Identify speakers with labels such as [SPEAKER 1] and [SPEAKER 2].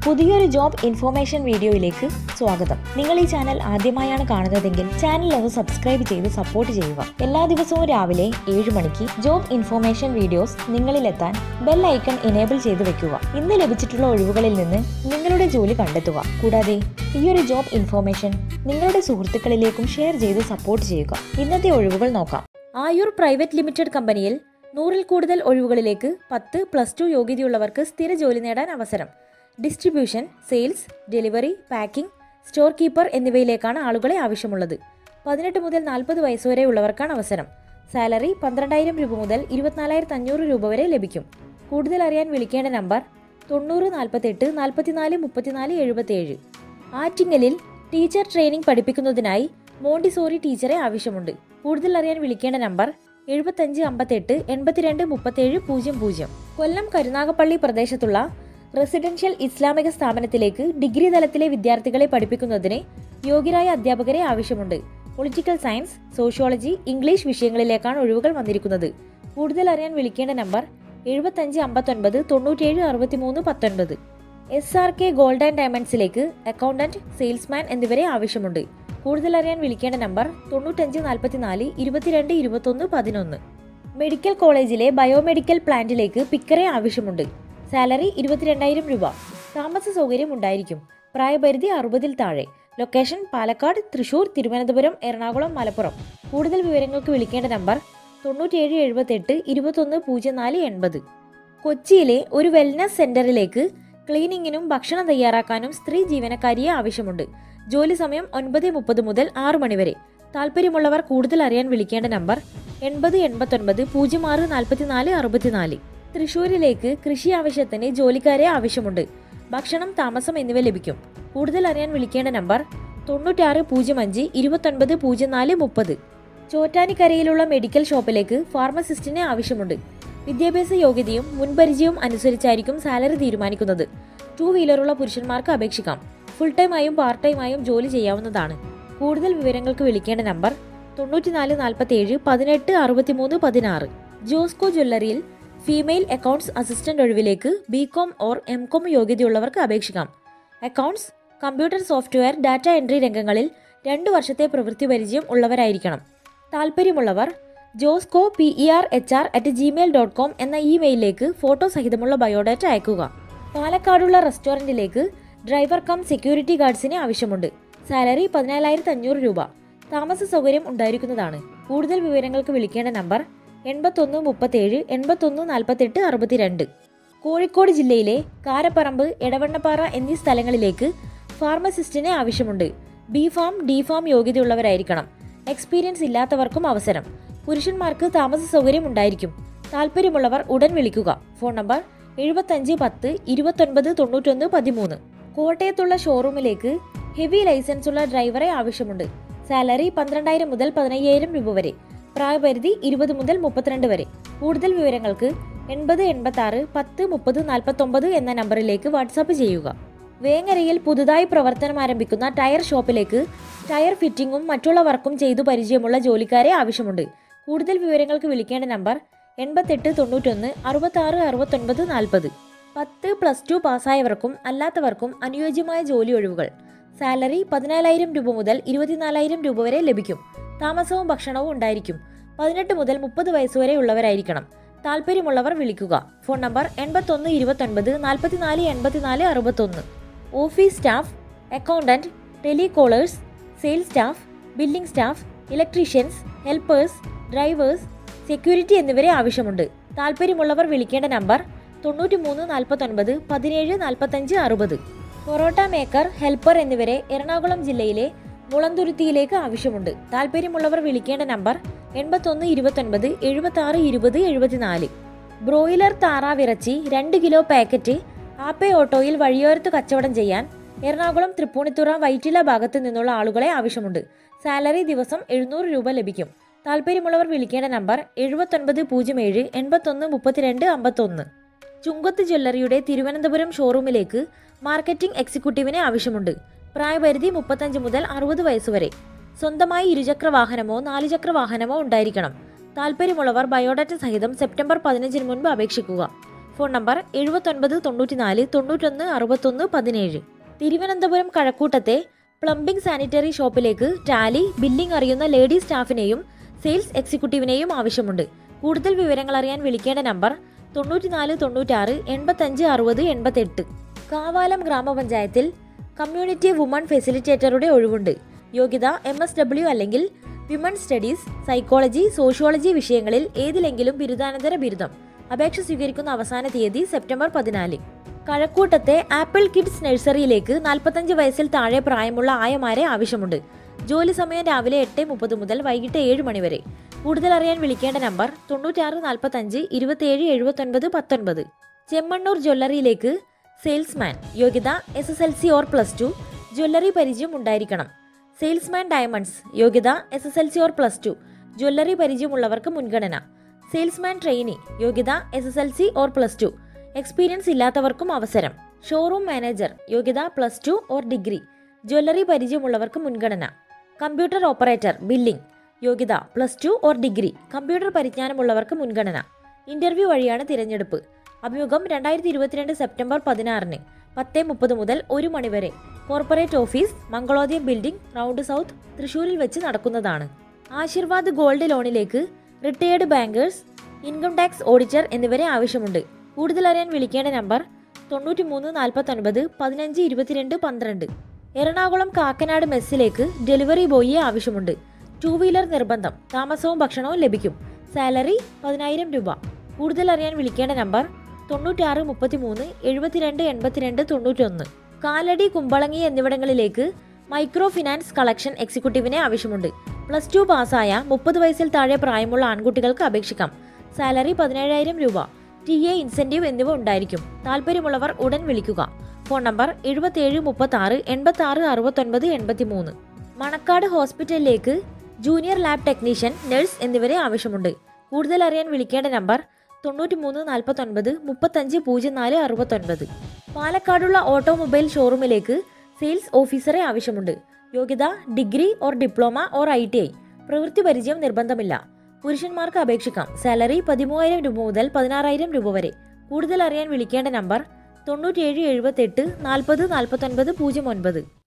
[SPEAKER 1] പുതിയൊരു job information വീഡിയോയിലേക്ക് സ്വാഗതം നിങ്ങൾ ഈ ചാനൽ ആദ്യമായാണ് കാണുന്നതെങ്കിൽ ചാനൽ ഒന്ന് സബ്സ്ക്രൈബ് ചെയ്ത് സപ്പോർട്ട് ചെയ്യുക എല്ലാ ദിവസവും രാവിലെ ഏഴ് മണിക്ക് ജോബ് ഇൻഫോർമേഷൻ വീഡിയോസ് നിങ്ങളിലെത്താൻ ബെൽ ഐക്കൺ എനേബിൾ ചെയ്ത് വെക്കുക ഇന്ന് ലഭിച്ചിട്ടുള്ള ഒഴിവുകളിൽ നിന്ന് നിങ്ങളുടെ ജോലി കണ്ടെത്തുക കൂടാതെ ഈ ഒരു ജോബ് ഇൻഫോർമേഷൻ നിങ്ങളുടെ സുഹൃത്തുക്കളിലേക്കും ഷെയർ ചെയ്ത് സപ്പോർട്ട് ചെയ്യുക ഇന്നത്തെ ഒഴിവുകൾ നോക്കാം ആയുർ പ്രൈവറ്റ് ലിമിറ്റഡ് കമ്പനിയിൽ നൂറിൽ കൂടുതൽ ഒഴിവുകളിലേക്ക് പത്ത് പ്ലസ് ടു യോഗ്യതയുള്ളവർക്ക് സ്ഥിര ജോലി നേടാൻ അവസരം distribution sales delivery packing store keeper എന്നിവയിലേക്കാണ് ആളുകളെ ആവശ്യമുള്ളത് പതിനെട്ട് മുതൽ നാൽപ്പത് വയസ്സുവരെ ഉള്ളവർക്കാണ് അവസരം സാലറി പന്ത്രണ്ടായിരം രൂപ മുതൽ ഇരുപത്തിനാലായിരത്തി അഞ്ഞൂറ് രൂപ വരെ ലഭിക്കും കൂടുതൽ അറിയാൻ വിളിക്കേണ്ട നമ്പർ തൊണ്ണൂറ് നാൽപ്പത്തെട്ട് നാൽപ്പത്തിനാല് മുപ്പത്തിനാല് എഴുപത്തിയേഴ് ആറ്റിങ്ങലിൽ ടീച്ചർ ട്രെയിനിംഗ് പഠിപ്പിക്കുന്നതിനായി മോണ്ടിസോറി ടീച്ചറെ ആവശ്യമുണ്ട് കൂടുതൽ അറിയാൻ വിളിക്കേണ്ട നമ്പർ എഴുപത്തഞ്ച് അമ്പത്തെട്ട് എൺപത്തിരണ്ട് മുപ്പത്തേഴ് പൂജ്യം പൂജ്യം കൊല്ലം കരുനാഗപ്പള്ളി പ്രദേശത്തുള്ള റെസിഡൻഷ്യൽ ഇസ്ലാമിക സ്ഥാപനത്തിലേക്ക് ഡിഗ്രി തലത്തിലെ വിദ്യാർത്ഥികളെ പഠിപ്പിക്കുന്നതിന് യോഗ്യരായ അധ്യാപകരെ ആവശ്യമുണ്ട് പൊളിറ്റിക്കൽ സയൻസ് സോഷ്യോളജി ഇംഗ്ലീഷ് വിഷയങ്ങളിലേക്കാണ് ഒഴിവുകൾ വന്നിരിക്കുന്നത് കൂടുതൽ അറിയാൻ വിളിക്കേണ്ട നമ്പർ എഴുപത്തഞ്ച് അമ്പത്തൊൻപത് തൊണ്ണൂറ്റേഴ് അറുപത്തിമൂന്ന് പത്തൊൻപത് S R K gold and ഡയമണ്ട്സിലേക്ക് അക്കൗണ്ടന്റ് സെയിൽസ്മാൻ എന്നിവരെ ആവശ്യമുണ്ട് കൂടുതൽ അറിയാൻ വിളിക്കേണ്ട നമ്പർ തൊണ്ണൂറ്റഞ്ച് നാൽപ്പത്തിനാല് ഇരുപത്തിരണ്ട് ഇരുപത്തൊന്ന് പതിനൊന്ന് മെഡിക്കൽ കോളേജിലെ ബയോമെഡിക്കൽ പ്ലാന്റിലേക്ക് പിക്കറെ ആവശ്യമുണ്ട് സാലറി ഇരുപത്തിരണ്ടായിരം രൂപ താമസ സൗകര്യം ഉണ്ടായിരിക്കും പ്രായപരിധി അറുപതിൽ താഴെ ലൊക്കേഷൻ പാലക്കാട് തൃശൂർ തിരുവനന്തപുരം എറണാകുളം മലപ്പുറം കൂടുതൽ വിവരങ്ങൾക്ക് വിളിക്കേണ്ട നമ്പർ തൊണ്ണൂറ്റിയേഴ് എഴുപത്തെട്ട് ഇരുപത്തൊന്ന് പൂജ്യം നാല് എൺപത് കൊച്ചിയിലെ ഒരു വെൽനസ് സെന്ററിലേക്ക് ക്ലീനിങ്ങിനും ഭക്ഷണം തയ്യാറാക്കാനും സ്ത്രീ ജീവനക്കാരിയെ ആവശ്യമുണ്ട് ജോലി സമയം ഒൻപത് മുപ്പത് മുതൽ ആറ് മണിവരെ താല്പര്യമുള്ളവർ കൂടുതൽ അറിയാൻ വിളിക്കേണ്ട നമ്പർ എൺപത് എൺപത്തൊൻപത് പൂജ്യം ആറ് നാൽപ്പത്തിനാല് അറുപത്തിനാല് തൃശൂരിലേക്ക് കൃഷി ആവശ്യത്തിന് ജോലിക്കാരെ ആവശ്യമുണ്ട് ഭക്ഷണം താമസം എന്നിവ ലഭിക്കും കൂടുതൽ അറിയാൻ വിളിക്കേണ്ട നമ്പർ തൊണ്ണൂറ്റാറ് പൂജ്യം അഞ്ച് ഇരുപത്തൊൻപത് പൂജ്യം നാല് മുപ്പത് ചോറ്റാനിക്കരയിലുള്ള മെഡിക്കൽ ഷോപ്പിലേക്ക് ഫാർമസിസ്റ്റിനെ ആവശ്യമുണ്ട് വിദ്യാഭ്യാസ യോഗ്യതയും മുൻപരിചയവും അനുസരിച്ചായിരിക്കും സാലറി തീരുമാനിക്കുന്നത് ടൂ വീലറുള്ള പുരുഷന്മാർക്ക് അപേക്ഷിക്കാം ഫുൾ ടൈമായും പാർട്ട് ടൈമായും ജോലി ചെയ്യാവുന്നതാണ് കൂടുതൽ വിവരങ്ങൾക്ക് വിളിക്കേണ്ട നമ്പർ തൊണ്ണൂറ്റിനാല് നാൽപ്പത്തേഴ് പതിനെട്ട് അറുപത്തിമൂന്ന് പതിനാറ് ജോസ്കോ ജ്വല്ലറിയിൽ ഫീമെയിൽ അക്കൗണ്ട്സ് അസിസ്റ്റന്റ് ഒഴിവിലേക്ക് B com or M com യോഗ്യതയുള്ളവർക്ക് അപേക്ഷിക്കാം accounts computer software data entry രംഗങ്ങളിൽ രണ്ടു വർഷത്തെ പ്രവൃത്തി പരിചയം ഉള്ളവരായിരിക്കണം താല്പര്യമുള്ളവർ Josco P E R H R at Gmail dot com എന്ന ഇമെയിലിലേക്ക് ഫോട്ടോ സഹിതമുള്ള ബയോഡാറ്റ അയക്കുക പാലക്കാടുള്ള റെസ്റ്റോറൻറ്റിലേക്ക് ഡ്രൈവർ കം സെക്യൂരിറ്റി ഗാർഡ്സിനെ ആവശ്യമുണ്ട് സാലറി പതിനാലായിരത്തി അഞ്ഞൂറ് രൂപ താമസ സൗകര്യം ഉണ്ടായിരിക്കുന്നതാണ് കൂടുതൽ വിവരങ്ങൾക്ക് വിളിക്കേണ്ട നമ്പർ എൺപത്തൊന്ന് മുപ്പത്തേഴ് എൺപത്തൊന്ന് നാൽപ്പത്തെട്ട് അറുപത്തിരണ്ട് കോഴിക്കോട് ജില്ലയിലെ കാരപ്പറമ്പ് എടവണ്ണപ്പാറ എന്നീ സ്ഥലങ്ങളിലേക്ക് ഫാർമസിസ്റ്റിനെ ആവശ്യമുണ്ട് ബി ഫാം ഡി ഫാം യോഗ്യതയുള്ളവരായിരിക്കണം എക്സ്പീരിയൻസ് ഇല്ലാത്തവർക്കും അവസരം പുരുഷന്മാർക്ക് താമസ സൗകര്യം ഉണ്ടായിരിക്കും താല്പര്യമുള്ളവർ ഉടൻ വിളിക്കുക ഫോൺ നമ്പർ എഴുപത്തഞ്ച് പത്ത് ഇരുപത്തൊൻപത് തൊണ്ണൂറ്റൊന്ന് പതിമൂന്ന് കോട്ടയത്തുള്ള ഷോറൂമിലേക്ക് ഹെവി ലൈസൻസ് ഉള്ള ഡ്രൈവറെ ആവശ്യമുണ്ട് സാലറി പന്ത്രണ്ടായിരം മുതൽ പതിനയ്യായിരം രൂപ വരെ പ്രായപരിധി ഇരുപത് മുതൽ മുപ്പത്തിരണ്ട് വരെ കൂടുതൽ വിവരങ്ങൾക്ക് എൺപത് എൺപത്തി ആറ് പത്ത് മുപ്പത് നാൽപ്പത്തൊമ്പത് എന്ന നമ്പറിലേക്ക് വാട്സാപ്പ് ചെയ്യുക വേങ്ങരയിൽ പുതുതായി പ്രവർത്തനം ആരംഭിക്കുന്ന ടയർ ഷോപ്പിലേക്ക് ടയർ ഫിറ്റിംഗും മറ്റുള്ള വർക്കും ചെയ്തു പരിചയമുള്ള ജോലിക്കാരെ ആവശ്യമുണ്ട് കൂടുതൽ വിവരങ്ങൾക്ക് വിളിക്കേണ്ട നമ്പർ എൺപത്തെട്ട് തൊണ്ണൂറ്റൊന്ന് അറുപത്താറ് അറുപത്തൊൻപത് നാൽപ്പത് പത്ത് പ്ലസ് ടു പാസ്സായവർക്കും അല്ലാത്തവർക്കും അനുയോജ്യമായ ജോലി ഒഴിവുകൾ സാലറി പതിനാലായിരം രൂപ മുതൽ ഇരുപത്തിനാലായിരം രൂപ വരെ ലഭിക്കും താമസവും ഭക്ഷണവും ഉണ്ടായിരിക്കും പതിനെട്ട് മുതൽ മുപ്പത് വയസ്സുവരെ ഉള്ളവരായിരിക്കണം താല്പര്യമുള്ളവർ വിളിക്കുക ഫോൺ നമ്പർ എൺപത്തൊന്ന് ഇരുപത്തൊൻപത് നാൽപ്പത്തിനാല് എൺപത്തിനാല് അറുപത്തൊന്ന് office staff accountant telecallers sales staff billing staff electricians helpers drivers security എന്നിവരെ ആവശ്യമുണ്ട് താല്പര്യമുള്ളവർ വിളിക്കേണ്ട നമ്പർ തൊണ്ണൂറ്റി മൂന്ന് നാൽപ്പത്തൊൻപത് പതിനേഴ് നാൽപ്പത്തഞ്ച് അറുപത് പൊറോട്ട മേക്കർ ഹെൽപ്പർ എന്നിവരെ എറണാകുളം ജില്ലയിലെ മുളന്തുരുത്തിയിലേക്ക് ആവശ്യമുണ്ട് താല്പര്യമുള്ളവർ വിളിക്കേണ്ട നമ്പർ എൺപത്തൊന്ന് ഇരുപത്തൊൻപത് എഴുപത്തി ആറ് ഇരുപത് എഴുപത്തിനാല് ബ്രോയിലർ താറാവിറച്ചി രണ്ട് കിലോ പാക്കറ്റ് ആപ്പേ ഓട്ടോയിൽ വഴിയോരത്ത് കച്ചവടം ചെയ്യാൻ എറണാകുളം തൃപ്പൂണിത്തുറ വൈറ്റില ഭാഗത്ത് നിന്നുള്ള ആളുകളെ ആവശ്യമുണ്ട് സാലറി ദിവസം എഴുന്നൂറ് രൂപ ലഭിക്കും താല്പര്യമുള്ളവർ വിളിക്കേണ്ട നമ്പർ എഴുപത്തൊൻപത് പൂജ്യം ഏഴ് എൺപത്തൊന്ന് മുപ്പത്തിരണ്ട് അമ്പത്തൊന്ന് ചുങ്കത്ത് ജ്വല്ലറിയുടെ തിരുവനന്തപുരം ഷോറൂമിലേക്ക് മാർക്കറ്റിംഗ് എക്സിക്യൂട്ടീവിനെ ആവശ്യമുണ്ട് പ്രായപരിധി മുപ്പത്തഞ്ച് മുതൽ അറുപത് വയസ്സുവരെ സ്വന്തമായി ഇരുചക്ര വാഹനമോ നാലുചക്ര വാഹനമോ ഉണ്ടായിരിക്കണം താല്പര്യമുള്ളവർ ബയോഡാറ്റ സഹിതം സെപ്റ്റംബർ പതിനഞ്ചിന് മുൻപ് അപേക്ഷിക്കുക ഫോൺ നമ്പർ എഴുപത്തൊൻപത് തൊണ്ണൂറ്റിനാല് തൊണ്ണൂറ്റൊന്ന് അറുപത്തൊന്ന് പതിനേഴ് തിരുവനന്തപുരം കഴക്കൂട്ടത്തെ പ്ലംബിംഗ് സാനിറ്ററി ഷോപ്പിലേക്ക് ടാലി ബില്ലിംഗ് അറിയുന്ന ലേഡി സ്റ്റാഫിനെയും സെയിൽസ് എക്സിക്യൂട്ടീവിനെയും ആവശ്യമുണ്ട് കൂടുതൽ വിവരങ്ങൾ അറിയാൻ വിളിക്കേണ്ട നമ്പർ തൊണ്ണൂറ്റിനാല് തൊണ്ണൂറ്റാറ് എൺപത്തഞ്ച് അറുപത് എൺപത്തെട്ട് കാവാലം ഗ്രാമപഞ്ചായത്തിൽ കമ്മ്യൂണിറ്റി വുമൺ ഫെസിലിറ്റേറ്ററുടെ ഒഴിവുണ്ട് യോഗ്യത എം എസ് ഡബ്ല്യു അല്ലെങ്കിൽ വിമൺ സ്റ്റഡീസ് സൈക്കോളജി സോഷ്യോളജി വിഷയങ്ങളിൽ ഏതിലെങ്കിലും ബിരുദാനന്തര ബിരുദം അപേക്ഷ സ്വീകരിക്കുന്ന അവസാന തീയതി സെപ്റ്റംബർ പതിനാല് കഴക്കൂട്ടത്തെ ആപ്പിൾ കിഡ്സ് നഴ്സറിയിലേക്ക് നാൽപ്പത്തഞ്ച് വയസ്സിൽ താഴെ പ്രായമുള്ള ആയമാരെ ആവശ്യമുണ്ട് ജോലി സമയം രാവിലെ എട്ട് മുപ്പത് മുതൽ വൈകിട്ട് ഏഴ് മണി വരെ കൂടുതൽ അറിയാൻ വിളിക്കേണ്ട നമ്പർ തൊണ്ണൂറ്റാറ് നാൽപ്പത്തഞ്ച് ഇരുപത്തിയേഴ് എഴുപത്തൊൻപത് പത്തൊൻപത് ചെമ്മണ്ണൂർ ജ്വല്ലറിയിലേക്ക് സെയിൽസ്മാൻ യോഗ്യത S S L C or plus two jewellery പരിചയം ഉണ്ടായിരിക്കണം സെയിൽസ്മാൻ ഡയമണ്ട്സ് യോഗ്യത S S L C or plus two jewellery പരിചയമുള്ളവർക്ക് മുൻഗണന സെയിൽസ്മാൻ ട്രെയിനി യോഗ്യത S S L C or plus two experience ഇല്ലാത്തവർക്കും അവസരം ഷോറൂം മാനേജർ യോഗ്യത plus two or degree jewellery പരിചയമുള്ളവർക്ക് മുൻഗണന കമ്പ്യൂട്ടർ ഓപ്പറേറ്റർ ബില്ലിംഗ് യോഗ്യത plus two or degree computer പരിജ്ഞാനമുള്ളവർക്ക് മുൻഗണന ഇന്റർവ്യൂ വഴിയാണ് തിരഞ്ഞെടുപ്പ് അഭിമുഖം രണ്ടായിരത്തി ഇരുപത്തിരണ്ട് സെപ്റ്റംബർ പതിനാറിന് പത്ത് മുപ്പത് മുതൽ ഒരു മണിവരെ corporate office Mangalodayam building round south തൃശൂരിൽ വെച്ച് നടക്കുന്നതാണ് ആശീർവാദ് ഗോൾഡ് ലോണിലേക്ക് retired bankers income tax auditor എന്നിവരെ ആവശ്യമുണ്ട് കൂടുതൽ അറിയാൻ വിളിക്കേണ്ട നമ്പർ തൊണ്ണൂറ്റി മൂന്ന് നാൽപ്പത്തൊൻപത് പതിനഞ്ച് ഇരുപത്തിരണ്ട് പന്ത്രണ്ട് എറണാകുളം കാക്കനാട് മെസ്സിലേക്ക് ഡെലിവറി ബോയിയെ ആവശ്യമുണ്ട് ടൂ വീലർ നിർബന്ധം താമസവും ഭക്ഷണവും ലഭിക്കും സാലറി പതിനായിരം രൂപ കൂടുതൽ അറിയാൻ വിളിക്കേണ്ട നമ്പർ തൊണ്ണൂറ്റാറ് മുപ്പത്തിമൂന്ന് എഴുപത്തിരണ്ട് എൺപത്തിരണ്ട് തൊണ്ണൂറ്റൊന്ന് കാലടി കുമ്പളങ്ങി എന്നിവിടങ്ങളിലേക്ക് മൈക്രോ ഫിനാൻസ് കളക്ഷൻ എക്സിക്യൂട്ടീവിനെ ആവശ്യമുണ്ട് പ്ലസ് ടു പാസ്സായ മുപ്പത് വയസ്സിൽ താഴെ പ്രായമുള്ള ആൺകുട്ടികൾക്ക് അപേക്ഷിക്കാം സാലറി പതിനേഴായിരം രൂപ ടി എ ഇൻസെന്റീവ് എന്നിവ ഉണ്ടായിരിക്കും താല്പര്യമുള്ളവർ ഉടൻ വിളിക്കുക ഫോൺ നമ്പർ എഴുപത്തിയേഴ് മുപ്പത്തി ആറ് എൺപത്തി ആറ് അറുപത്തൊൻപത് എൺപത്തി മൂന്ന് മണക്കാട് ഹോസ്പിറ്റലിലേക്ക് ജൂനിയർ ലാബ് ടെക്നീഷ്യൻ നഴ്സ് എന്നിവരെ ആവശ്യമുണ്ട് കൂടുതൽ അറിയാൻ വിളിക്കേണ്ട നമ്പർ തൊണ്ണൂറ്റി മൂന്ന് നാൽപ്പത്തൊൻപത് മുപ്പത്തഞ്ച് പൂജ്യം നാല് അറുപത്തൊൻപത് പാലക്കാടുള്ള ഓട്ടോമൊബൈൽ ഷോറൂമിലേക്ക് സെയിൽസ് ഓഫീസറെ ആവശ്യമുണ്ട് യോഗ്യത degree or diploma or I T I പ്രവൃത്തി പരിചയം നിർബന്ധമില്ല പുരുഷന്മാർക്ക് അപേക്ഷിക്കാം സാലറി പതിമൂവായിരം രൂപ മുതൽ പതിനാറായിരം രൂപ വരെ കൂടുതൽ അറിയാൻ വിളിക്കേണ്ട നമ്പർ തൊണ്ണൂറ്റിയേഴ് എഴുപത്തെട്ട് നാൽപ്പത് നാൽപ്പത്തൊൻപത് പൂജ്യം ഒൻപത്